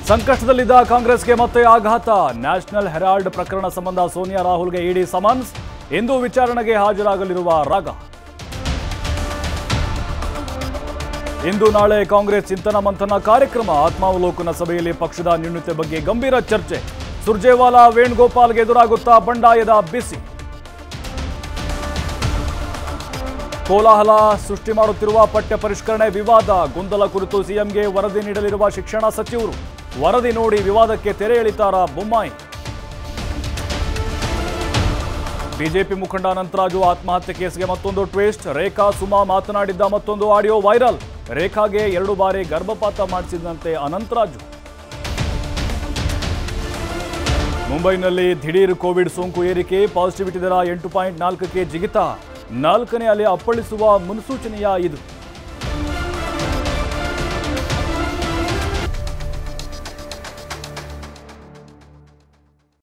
ಸಂಕಷ್ಟದಲ್ಲಿದ್ದ ಕಾಂಗ್ರೆಸ್ಗೆ ಮತ್ತೆ ಆಘಾತ ನ್ಯಾಷನಲ್ ಹೆರಾಲ್ಡ್ ಪ್ರಕರಣ ಸಂಬಂಧ ಸೋನಿಯಾ ರಾಹುಲ್ಗೆ ಇಡಿ ಸಮನ್ಸ್ ಇಂದು ವಿಚಾರಣೆಗೆ ಹಾಜರಾಗಲಿರುವ ರಾಗ ಇಂದು ನಾಳೆ ಕಾಂಗ್ರೆಸ್ ಚಿಂತನ ಮಂಥನ ಕಾರ್ಯಕ್ರಮ ಆತ್ಮಾವಲೋಕನ ಸಭೆಯಲ್ಲಿ ಪಕ್ಷದ ನ್ಯೂನತೆ ಬಗ್ಗೆ ಗಂಭೀರ ಚರ್ಚೆ ಸುರ್ಜೇವಾಲಾ ವೇಣುಗೋಪಾಲ್ಗೆ ಎದುರಾಗುತ್ತಾ ಬಂಡಾಯದ ಬಿಸಿ ಕೋಲಾಹಲ ಸೃಷ್ಟಿ ಮಾಡುತ್ತಿರುವ ಪಠ್ಯ ಪರಿಷ್ಕರಣೆ ವಿವಾದ ಗೊಂದಲ ಕುರಿತು ಸಿಎಂಗೆ ವರದಿ ನೀಡಲಿರುವ ಶಿಕ್ಷಣ ಸಚಿವರು ವರದಿ ನೋಡಿ ವಿವಾದಕ್ಕೆ ತೆರೆ ಎಳಿತಾರ ಬೊಮ್ಮಾಯಿ ಬಿಜೆಪಿ ಮುಖಂಡ ಅನಂತರಾಜು ಆತ್ಮಹತ್ಯೆ ಕೇಸ್ಗೆ ಮತ್ತೊಂದು ಟ್ವಿಸ್ಟ್ ರೇಖಾ ಸುಮಾ ಮಾತನಾಡಿದ್ದ ಮತ್ತೊಂದು ಆಡಿಯೋ ವೈರಲ್ ರೇಖಾಗೆ ಎರಡು ಬಾರಿ ಗರ್ಭಪಾತ ಮಾಡಿಸಿದಂತೆ ಅನಂತರಾಜು ಮುಂಬೈನಲ್ಲಿ ದಿಢೀರ್ ಕೋವಿಡ್ ಸೋಂಕು ಏರಿಕೆ ಪಾಸಿಟಿವಿಟಿ ದರ ಎಂಟು ಪಾಯಿಂಟ್ ನಾಲ್ಕಕ್ಕೆ ಜಿಗಿತ ನಾಲ್ಕನೇ ಅಲೆ ಅಪ್ಪಳಿಸುವ ಮುನ್ಸೂಚನೆಯ ಇದು